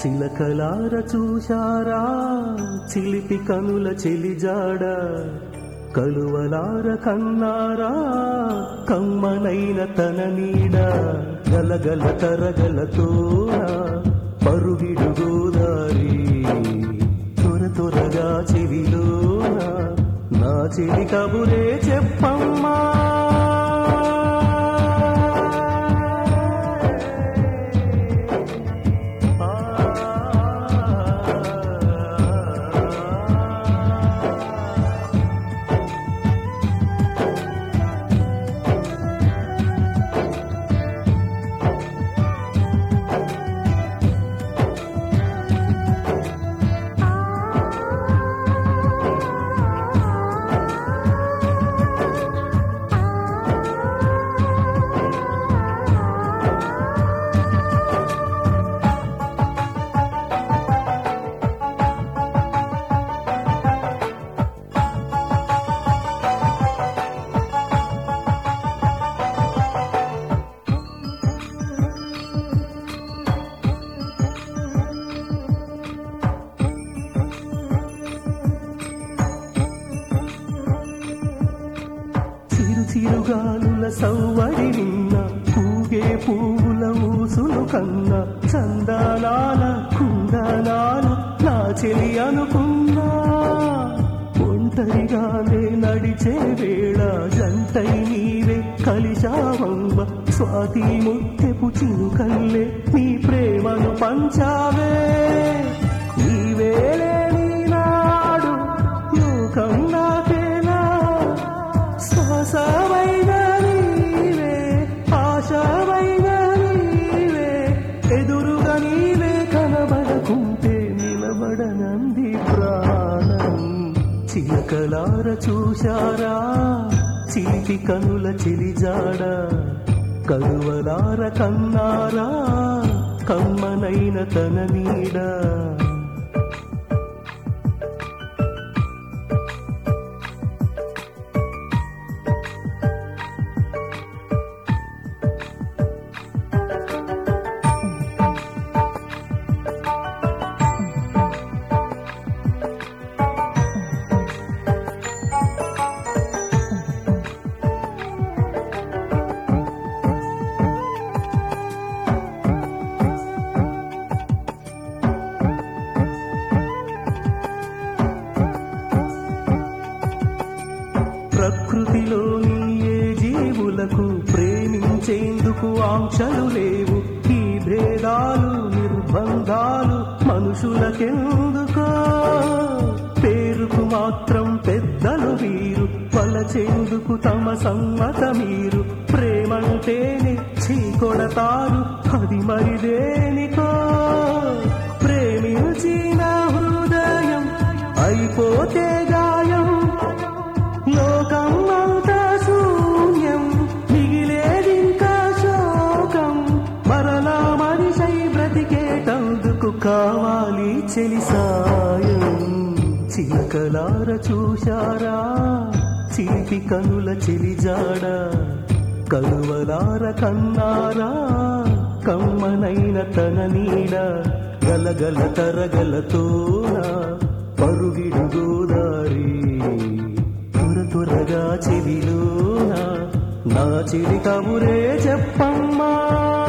చిలకలార చూశారా చిలిపి కనుల చెలిజాడ కలువలార కన్నారా కమ్మనైన తన నీడ గలగల తరగలతోన పరుగిడు గోదారి త్వర త్వరగా చెవిలోన నా చెలి కబురే చెప్పమ్మా చిరు చిరుగాలుల సవ్వడి నిన్న పూగే పువ్వుల ఊసులు కన్న చందనాల కుందనాల నా చెలి అనుకున్నా ఒంటరిగానే నడిచే వేళ జంటై నీవే కలిశావంబ స్వాతి ముత్తెపు చినుకల్లే నీ ప్రేమను పంచావే నీవేలే నాడు లోకం నాకేనా శ్వాసమైన నీవే ఆశమైన నీవే ఎదురుగా నీవే కనబడకుంటే నిలబడనంది ప్రాణం చిలకలార చూశారా చీటి కనుల చెలిజాడ కలువలార కన్నారా కమ్మనైన తన నీడ ప్రకృతిలోని ఏ జీవులకు ప్రేమించేందుకు ఆంక్షలు లేవు ఈ భేదాలు నిర్బంధాలు మనుషులకెందుకో పేరుకు మాత్రం పెద్దలు వీరు వలచేందుకు తమ సమ్మత మీరు ప్రేమంటేనే చీకొడతారు అది మరి దేనికో ప్రేమించిన హృదయం అయిపోతే గాయం లోకం అంతా శూన్యం మిగిలేదింకా శోకం మరలా మనిషై బ్రతికేటందుకు కావాలి చెలి సాయం చిలకలార చూశారా చీటి కనుల చెలిజాడ కలువలార కన్నారా కమ్మనైన తన నీడ గలగల తరగలతోన పరుగిడు గోదారి త్వర త్వరగా చెవిలోన నా చెలి కబురే చెప్పమ్మా